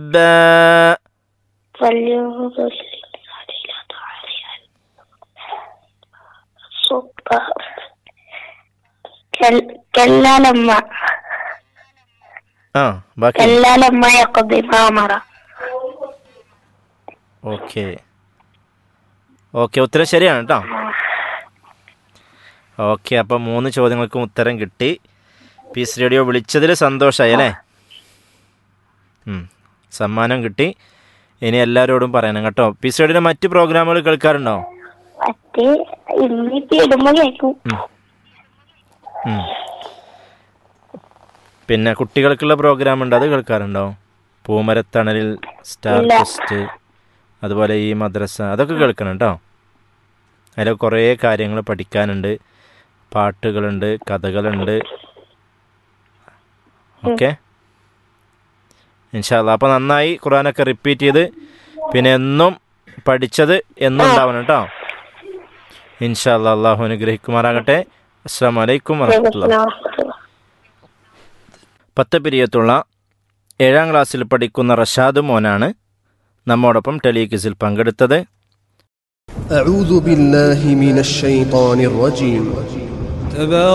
باء فلينظر الإنسان إلى طعامه صبر كل- كلا لما ആ ബാക്കി كلا لما يقضي ما أمره okay okay ഉത്തരം ശരിയാണ് കേട്ടോ ഓക്കെ അപ്പം മൂന്ന് ചോദ്യങ്ങൾക്കും ഉത്തരം കിട്ടി പീസ് റേഡിയോ വിളിച്ചതിൽ സന്തോഷമായി അല്ലേ ഉം. സമ്മാനം കിട്ടി ഇനി എല്ലാവരോടും പറയണം കേട്ടോ പീസ് റേഡിയോയുടെ മറ്റ് പ്രോഗ്രാമുകൾ കേൾക്കാറുണ്ടോ മറ്റേ ഇന്നിപ്പോ ഇടുമ്പോ കേൾക്കും ഉം. പിന്നെ കുട്ടികൾക്കുള്ള പ്രോഗ്രാം ഉണ്ട് അത് കേൾക്കാറുണ്ടോ പൂമരത്തണലിൽ സ്റ്റാർ ഇല്ല. ഫെസ്റ്റ് അതുപോലെ ഈ മദ്രസ അതൊക്കെ കേൾക്കണം കേട്ടോ അതിൽ കുറേ കാര്യങ്ങൾ പഠിക്കാനുണ്ട് പാട്ടുകളുണ്ട് കഥകളുണ്ട് ഓക്കെ ഇൻഷാല്ല അപ്പോൾ നന്നായി ഖുറാനൊക്കെ റിപ്പീറ്റ് ചെയ്ത് പിന്നെ എന്നും പഠിച്ചത് എന്നും ഉണ്ടാവണം കേട്ടോ ഇൻഷാല്ല അള്ളാഹു അനുഗ്രഹിക്കുമാറാകട്ടെ അസ്സാം വലൈക്കും വറഹമത്തുള്ള പത്ത് പിരിയത്തുള്ള ഏഴാം ക്ലാസ്സിൽ പഠിക്കുന്ന റഷാദ് മോനാണ് നമ്മോടൊപ്പം ടെലികിസിൽ പങ്കെടുത്തത് أعوذ بالله من الشيطان الرجيم